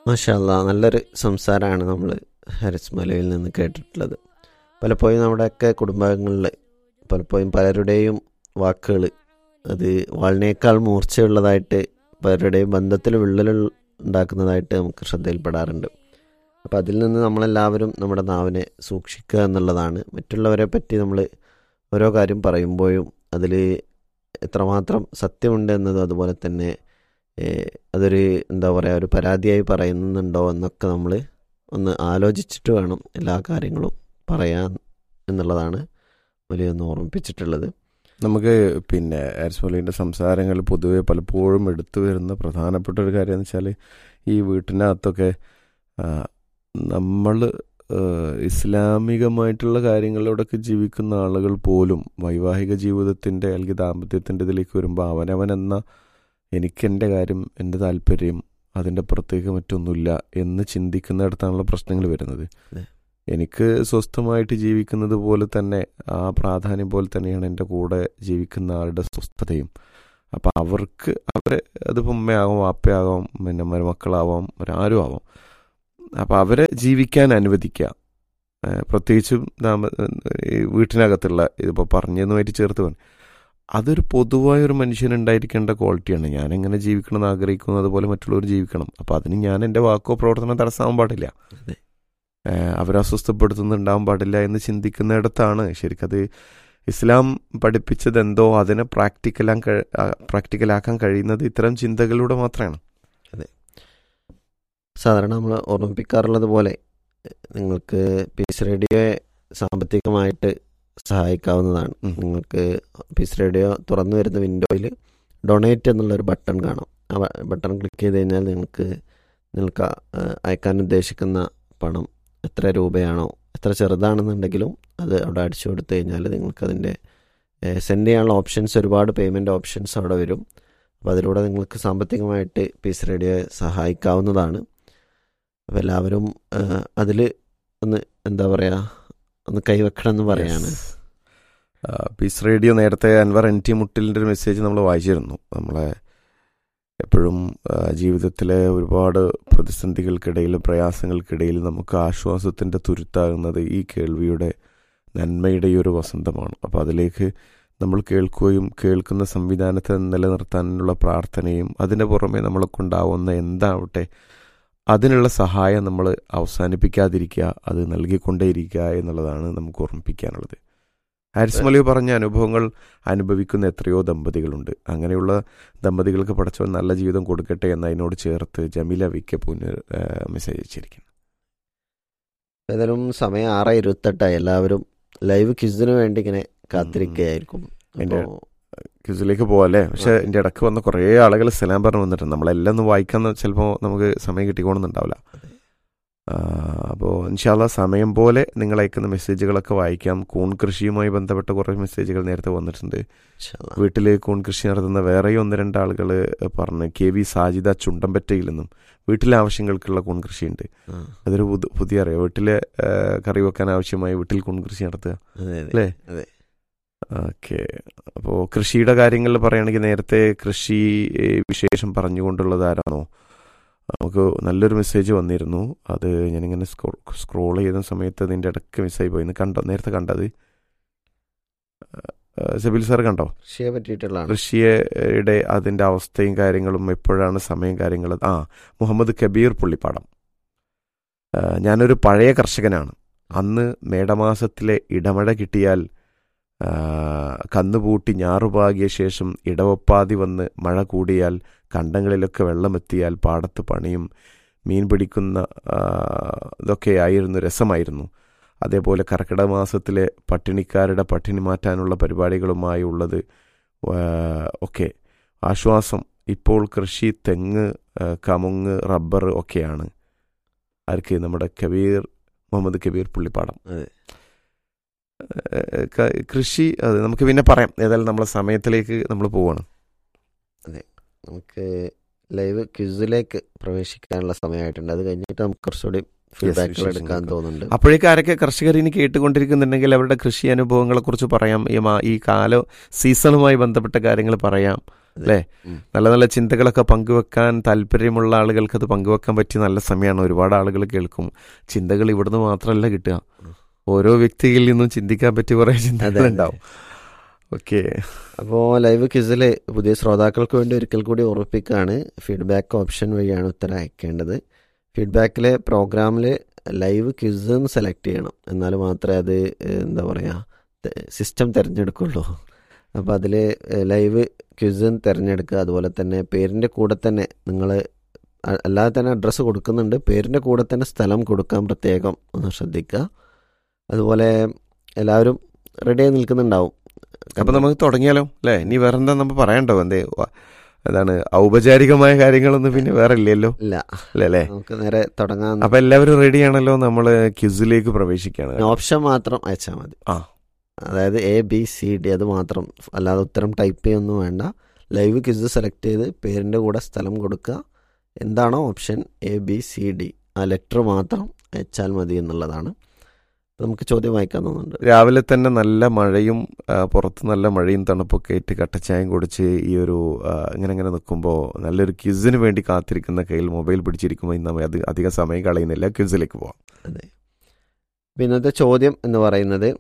മാഷല്ല നല്ലൊരു സംസാരമാണ് നമ്മൾ ഹാരിസ് മലയിൽ നിന്ന് കേട്ടിട്ടുള്ളത് പലപ്പോഴും നമ്മുടെയൊക്കെ കുടുംബങ്ങളിൽ പലപ്പോഴും പലരുടെയും വാക്കുകൾ അത് വാളിനേക്കാൾ മൂർച്ചയുള്ളതായിട്ട് പലരുടെയും ബന്ധത്തിൽ വിള്ളൽ ഉണ്ടാക്കുന്നതായിട്ട് നമുക്ക് ശ്രദ്ധയിൽപ്പെടാറുണ്ട് അപ്പോൾ അതിൽ നിന്ന് നമ്മളെല്ലാവരും നമ്മുടെ നാവിനെ സൂക്ഷിക്കുക എന്നുള്ളതാണ് മറ്റുള്ളവരെ പറ്റി നമ്മൾ ഓരോ കാര്യം പറയുമ്പോഴും അതിൽ എത്രമാത്രം സത്യമുണ്ട് എന്നതും അതുപോലെ തന്നെ ഏഹ്, അതൊരു എന്താ പറയുക ഒരു പരാതിയായി പറയുന്നുണ്ടോ എന്നൊക്കെ നമ്മൾ ഒന്ന് ആലോചിച്ചിട്ട് വേണം എല്ലാ കാര്യങ്ങളും പറയാൻ എന്നുള്ളതാണ് വലിയൊന്ന് ഓർമ്മിപ്പിച്ചിട്ടുള്ളത് നമുക്ക് പിന്നെ ആരിസ്മലിൻ്റെ സംസാരങ്ങൾ പൊതുവെ പലപ്പോഴും എടുത്തു വരുന്ന പ്രധാനപ്പെട്ട ഒരു കാര്യം എന്ന് വെച്ചാൽ ഈ വീട്ടിനകത്തൊക്കെ നമ്മൾ ഇസ്ലാമികമായിട്ടുള്ള കാര്യങ്ങളിലൂടെയൊക്കെ ജീവിക്കുന്ന ആളുകൾ പോലും വൈവാഹിക ജീവിതത്തിൻ്റെ അല്ലെങ്കിൽ ദാമ്പത്യത്തിൻ്റെ ഇതിലേക്ക് വരുമ്പോൾ അവനവൻ എന്ന എനിക്കെൻ്റെ കാര്യം എൻ്റെ താല്പര്യം അതിൻ്റെ പുറത്തേക്ക് മറ്റൊന്നുമില്ല എന്ന് ചിന്തിക്കുന്നിടത്താണല്ലോ പ്രശ്നങ്ങൾ വരുന്നത് അതെ. എനിക്ക് സ്വസ്ഥമായിട്ട് ജീവിക്കുന്നത് പോലെ തന്നെ ആ പ്രാധാന്യം പോലെ തന്നെയാണ് എൻ്റെ കൂടെ ജീവിക്കുന്ന ആളുടെ സ്വസ്ഥതയും അപ്പം അവർക്ക് അവരെ അതിപ്പോൾ ഉമ്മയാകാം വാപ്പയാകാം പിന്നെ മരുമക്കളാവാം ആരും ആവാം അപ്പം അവരെ ജീവിക്കാൻ അനുവദിക്കുക ഏഹ് പ്രത്യേകിച്ചും ദാമ്പ- ഈ വീട്ടിനകത്തുള്ള ഇതിപ്പോൾ പറഞ്ഞതുമായിട്ട് ചേർത്ത് പറഞ്ഞു അതൊരു പൊതുവായ ഒരു മനുഷ്യനുണ്ടായിരിക്കേണ്ട ക്വാളിറ്റിയാണ് ഞാൻ എങ്ങനെ ജീവിക്കണം എന്ന് ആഗ്രഹിക്കുന്നു അതുപോലെ മറ്റുള്ളവർ ജീവിക്കണം അപ്പം അതിന് ഞാൻ എൻ്റെ വാക്കോ പ്രവർത്തനം തടസ്സമാവാൻ പാടില്ല അതെ. ഏഹ് അവരെ അസ്വസ്ഥപ്പെടുത്തുന്നുണ്ടാവാൻ പാടില്ല എന്ന് ചിന്തിക്കുന്നിടത്താണ് ശരിക്കത് ഇസ്ലാം പഠിപ്പിച്ചത് എന്തോ അതിനെ പ്രാക്ടിക്കലാൻ പ്രാക്ടിക്കലാക്കാൻ കഴിയുന്നത് ഇത്തരം ചിന്തകളിലൂടെ മാത്രമാണ് സാധാരണ നമ്മൾ ഓർമ്മിപ്പിക്കാറുള്ളത് പോലെ നിങ്ങൾക്ക് പീസ് റേഡിയോയെ സാമ്പത്തികമായിട്ട് സഹായിക്കാവുന്നതാണ് ഉം. നിങ്ങൾക്ക് പീസ് റേഡിയോ തുറന്നു വരുന്ന വിൻഡോയിൽ ഡൊണേറ്റ് എന്നുള്ളൊരു ബട്ടൺ കാണാം ആ ബട്ടൺ ക്ലിക്ക് ചെയ്ത് കഴിഞ്ഞാൽ നിങ്ങൾക്ക് നിങ്ങൾക്ക് ആ, അയക്കാൻ ഉദ്ദേശിക്കുന്ന പണം എത്ര രൂപയാണോ എത്ര ചെറുതാണെന്നുണ്ടെങ്കിലും അത് അവിടെ അടിച്ചു കൊടുത്തു കഴിഞ്ഞാൽ നിങ്ങൾക്കതിൻ്റെ സെൻഡ് ചെയ്യാനുള്ള ഓപ്ഷൻസ് ഒരുപാട് പേയ്മെൻറ്റ് ഓപ്ഷൻസ് അവിടെ വരും അപ്പോൾ അതിലൂടെ നിങ്ങൾക്ക് സാമ്പത്തികമായിട്ട് പീസ് റേഡിയോയെ സഹായിക്കാവുന്നതാണ് അപ്പോൾ എല്ലാവരും അതിൽ ഒന്ന് എന്താ പറയുക ഒന്ന് കൈവെക്കണം എന്ന് പറയാണ് ആ, പീസ് റേഡിയോ നേരത്തെ അൻവർ എൻ ടി മുട്ടിലിൻ്റെ ഒരു മെസ്സേജ് നമ്മൾ വായിച്ചിരുന്നു നമ്മളെ എപ്പോഴും ആ, ജീവിതത്തിലെ ഒരുപാട് പ്രതിസന്ധികൾക്കിടയിൽ പ്രയാസങ്ങൾക്കിടയിൽ നമുക്ക് ആശ്വാസത്തിൻ്റെ തുരുത്താകുന്നത് ഈ കേൾവിയുടെ നന്മയുടെ ഈ ഒരു വസന്തമാണ് അപ്പോൾ അതിലേക്ക് നമ്മൾ കേൾക്കുകയും കേൾക്കുന്ന സംവിധാനത്തെ നിലനിർത്താനുള്ള പ്രാർത്ഥനയും അതിൻ്റെ പുറമെ നമ്മളെ കൊണ്ടാവുന്ന എന്താവട്ടെ അതിനുള്ള സഹായം നമ്മൾ അവസാനിപ്പിക്കാതിരിക്കുക അത് നൽകിക്കൊണ്ടേയിരിക്കുക എന്നുള്ളതാണ് നമുക്ക് ഓർമ്മിപ്പിക്കാനുള്ളത് ഹാരിസ് മലിയ പറഞ്ഞ അനുഭവങ്ങൾ അനുഭവിക്കുന്ന എത്രയോ ദമ്പതികളുണ്ട് അങ്ങനെയുള്ള ദമ്പതികൾക്ക് പടച്ചവൻ നല്ല ജീവിതം കൊടുക്കട്ടെ എന്ന് അതിനോട് ചേർത്ത് ജമീല വിക്കെ പുനർ മെസ്സേജ് അയച്ചിരിക്കുന്നു ഏതായാലും സമയം ആറ് ഇരുപത്തെട്ടായി എല്ലാവരും ലൈവ് ക്വിസിന് വേണ്ടി ഇങ്ങനെ കാത്തിരിക്കുകയായിരിക്കും എൻ്റെ അപ്പോൾ ക്വിസിലേക്ക് പോവാല്ലേ പക്ഷെ അതെ. എൻ്റെ ഇടക്ക് വന്ന കുറേ ആളുകൾ സലാം പറഞ്ഞു വന്നിട്ടുണ്ട് നമ്മളെല്ലാം ഒന്ന് വായിക്കാൻ ചിലപ്പോൾ നമുക്ക് സമയം കിട്ടിക്കോണമെന്നുണ്ടാവില്ല അപ്പോൾ ഇൻഷാല്ല സമയം പോലെ നിങ്ങൾ അയക്കുന്ന മെസ്സേജുകളൊക്കെ വായിക്കാം കൂൺ കൃഷിയുമായി ബന്ധപ്പെട്ട കുറേ മെസ്സേജുകൾ നേരത്തെ വന്നിട്ടുണ്ട് ഇൻഷാല്ലാ. വീട്ടിൽ കൂൺ കൃഷി നടത്തുന്ന വേറെയും ഒന്ന് രണ്ട് ആളുകൾ പറഞ്ഞ് കെ വി സാജിദ ചുണ്ടമ്പറ്റയിൽ നിന്നും വീട്ടിലെ ആവശ്യങ്ങൾക്കുള്ള കൂൺ കൃഷിയുണ്ട് ആ, അതൊരു പുതു- പുതിയ അറിയാം വീട്ടിലെ ആ, കറി വെക്കാൻ ആവശ്യമായി വീട്ടിൽ കൂൺ കൃഷി നടത്തുക അതെ അതെ അല്ലേ? അതെ ഓക്കെ അപ്പോൾ കൃഷിയുടെ കാര്യങ്ങളിൽ പറയുകയാണെങ്കിൽ നേരത്തെ കൃഷി ഏ, വിശേഷം പറഞ്ഞുകൊണ്ടുള്ളത് ആരാണോ നമുക്ക് നല്ലൊരു മെസ്സേജ് വന്നിരുന്നു അത് ഞാനിങ്ങനെ സ്ക്രോ സ്ക്രോൾ ചെയ്യുന്ന സമയത്ത് അതിൻ്റെ ഇടയ്ക്ക് മിസ്സായി പോയി ഇന്ന് കണ്ടോ നേരത്തെ കണ്ടത് ആ, സബിൽ സാർ കണ്ടോ കൃഷിയെ പറ്റിയിട്ടുള്ളതാണ് കൃഷിയുടെ അതിൻ്റെ അവസ്ഥയും കാര്യങ്ങളും എപ്പോഴാണ് സമയം കാര്യങ്ങൾ ആ മുഹമ്മദ് കബീർ പുള്ളിപ്പാടം ആ, ഞാനൊരു പഴയ കർഷകനാണ് അന്ന് മേടമാസത്തിലെ ഇടമഴ കിട്ടിയാൽ ആ, കന്നുപൂട്ടി ഞാറുപാകിയ ശേഷം ഇടവപ്പാതി വന്ന് മഴ കൂടിയാൽ കണ്ടങ്ങളിലൊക്കെ വെള്ളമെത്തിയാൽ പാടത്ത് പണിയും മീൻ പിടിക്കുന്ന ആ, ഇതൊക്കെ ആയിരുന്നു രസമായിരുന്നു അതേപോലെ കർക്കിടക മാസത്തിലെ പട്ടിണിക്കാരുടെ പട്ടിണി മാറ്റാനുള്ള പരിപാടികളുമായി ഉള്ളത് ആ, ഒക്കെ ആശ്വാസം ഇപ്പോൾ കൃഷി തെങ്ങ് ആ, കമുങ്ങ് റബ്ബർ ഒക്കെയാണ് ആർക്ക് നമ്മുടെ കബീർ മുഹമ്മദ് കബീർ പുള്ളിപ്പാടം അതെ. ഏഹ് ക- കൃഷി അത് നമുക്ക് പിന്നെ പറയാം ഏതായാലും നമ്മളെ സമയത്തിലേക്ക് നമ്മൾ പോവാണ് നമുക്ക് ലൈവ് ക്വിസിലേക്ക് പ്രവേശിക്കാനുള്ള സമയമായിട്ടുണ്ട് അത് കഴിഞ്ഞിട്ട് നമുക്ക് കുറച്ചുകൂടി ഫീഡ്ബാക്കുകൾ വിശേഷങ്ങൾ എടുക്കാൻ തോന്നുന്നുണ്ട് അപ്പോഴേക്ക് ആരൊക്കെ കർഷകർ ഇനി കേട്ടുകൊണ്ടിരിക്കുന്നുണ്ടെങ്കിൽ അവരുടെ കൃഷി അനുഭവങ്ങളെ കുറിച്ച് പറയാം ഈ മാ- ഈ കാല സീസണുമായി ബന്ധപ്പെട്ട കാര്യങ്ങൾ പറയാം അല്ലേ ഉം. നല്ല നല്ല ചിന്തകളൊക്കെ പങ്കുവെക്കാൻ താല്പര്യമുള്ള ആളുകൾക്ക് അത് പങ്കുവെക്കാൻ പറ്റിയ നല്ല സമയമാണ് ഒരുപാട് ആളുകൾ കേൾക്കും ചിന്തകൾ ഇവിടുന്ന് മാത്രമല്ല കിട്ടുക ഓരോ വ്യക്തിയിൽ നിന്നും ചിന്തിക്കാൻ പറ്റിയ കുറേ ചിന്തകൾ ഉണ്ടാവും ഓക്കെ അപ്പോൾ ലൈവ് ക്വിസിൽ പുതിയ ശ്രോതാക്കൾക്ക് വേണ്ടി ഒരിക്കൽ കൂടി ഓർമ്മിപ്പിക്കുകയാണ് ഫീഡ്ബാക്ക് ഓപ്ഷൻ വഴിയാണ് ഉത്തരം അയക്കേണ്ടത് ഫീഡ്ബാക്കിലെ പ്രോഗ്രാമിൽ ലൈവ് ക്വിസ് എന്ന് സെലക്ട് ചെയ്യണം എന്നാൽ മാത്രമേ അത് ഏഹ്, എന്താ പറയുക സിസ്റ്റം തിരഞ്ഞെടുക്കുള്ളൂ അപ്പോൾ അതിൽ ലൈവ് ക്വിസ് തിരഞ്ഞെടുക്കുക അതുപോലെ തന്നെ പേരിൻ്റെ കൂടെ തന്നെ നിങ്ങൾ അല്ലാതെ തന്നെ അഡ്രസ്സ് കൊടുക്കുന്നുണ്ട് പേരിൻ്റെ കൂടെ തന്നെ സ്ഥലം കൊടുക്കാൻ പ്രത്യേകം ഒന്ന് ശ്രദ്ധിക്കുക അതുപോലെ എല്ലാവരും റെഡിയായി നിൽക്കുന്നുണ്ടാവും അപ്പൊ നമുക്ക് തുടങ്ങിയാലോ അല്ലേ ഇനി വേറെ എന്താ നമ്മൾ പറയണ്ടോ എന്തേ വ- എന്താണ് ഔപചാരികമായ കാര്യങ്ങളൊന്നും പിന്നെ വേറെ ഇല്ലല്ലോ ഇല്ല അല്ലേ അല്ലേ നമുക്ക് നേരെ തുടങ്ങാൻ അപ്പൊ എല്ലാവരും റെഡിയാണല്ലോ നമ്മള് ക്യുസിലേക്ക് പ്രവേശിക്കുകയാണ് ഓപ്ഷൻ മാത്രം അയച്ചാൽ മതി ആ. അതായത് എ ബി സി ഡി അത് മാത്രം അല്ലാതെ ഉത്തരം ടൈപ്പ് ചെയ്യൊന്നും വേണ്ട ലൈവ് ക്വിസ് സെലക്ട് ചെയ്ത് പേരിൻ്റെ കൂടെ സ്ഥലം കൊടുക്കുക എന്താണോ option A B C D ആ ലെറ്റർ മാത്രം അയച്ചാൽ മതി എന്നുള്ളതാണ് അപ്പൊ നമുക്ക് ചോദ്യം വായിക്കാൻ തോന്നുന്നുണ്ട് രാവിലെ തന്നെ നല്ല മഴയും ആ, പുറത്ത് നല്ല മഴയും തണുപ്പൊക്കെ ആയിട്ട് കട്ടച്ചായം കുടിച്ച് ഈ ഒരു ആ, ഇങ്ങനെ ഇങ്ങനെ നിൽക്കുമ്പോൾ നല്ലൊരു ക്വിസിന് വേണ്ടി കാത്തിരിക്കുന്ന കയ്യിൽ മൊബൈൽ പിടിച്ചിരിക്കുമ്പോൾ ഇന്ന് നമ്മൾ അത് അധികം സമയം കളയുന്നില്ല ക്വിസിലേക്ക് പോവാം അതെ അപ്പൊ ഇന്നത്തെ ചോദ്യം എന്ന് പറയുന്നത്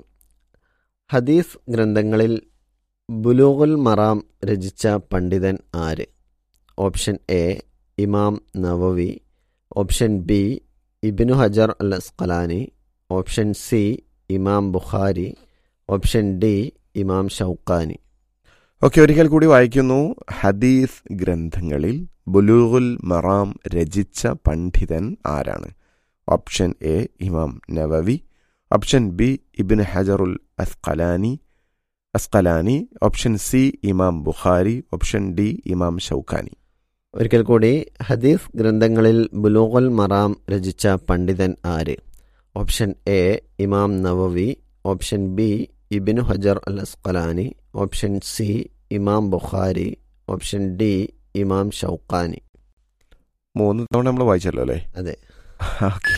ഹദീസ് ഗ്രന്ഥങ്ങളിൽ ബുലൂഗുൽ മറാം രചിച്ച പണ്ഡിതൻ ആര് option A Imam Nawawi option B Ibn Hajar al Asqalani option C Imam Bukhari option D ഇമാം ഷൗക്കാനി ഓക്കെ ഒരിക്കൽ കൂടി വായിക്കുന്നു ഹദീസ് ഗ്രന്ഥങ്ങളിൽ ബുലൂഗുൽ മറാം രചിച്ച പണ്ഡിതൻ ആരാണ് option A Imam Nawawi option B ഇബിൻ ഹജറുൽ Asqalani Asqalani option C Imam Bukhari option D ഇമാം ഷൗക്കാനി ഒരിക്കൽ കൂടി ഹദീസ് ഗ്രന്ഥങ്ങളിൽ ബുലൂഗുൽ മറാം രചിച്ച പണ്ഡിതൻ ആര് option A Imam Nawawi option B Ibn Hajar al Asqalani option C Imam Bukhari option D ഇമാം ഷൗക്കാനി മൂന്ന് തവണ നമ്മൾ വായിച്ചല്ലോ അല്ലേ അതെ ഓക്കെ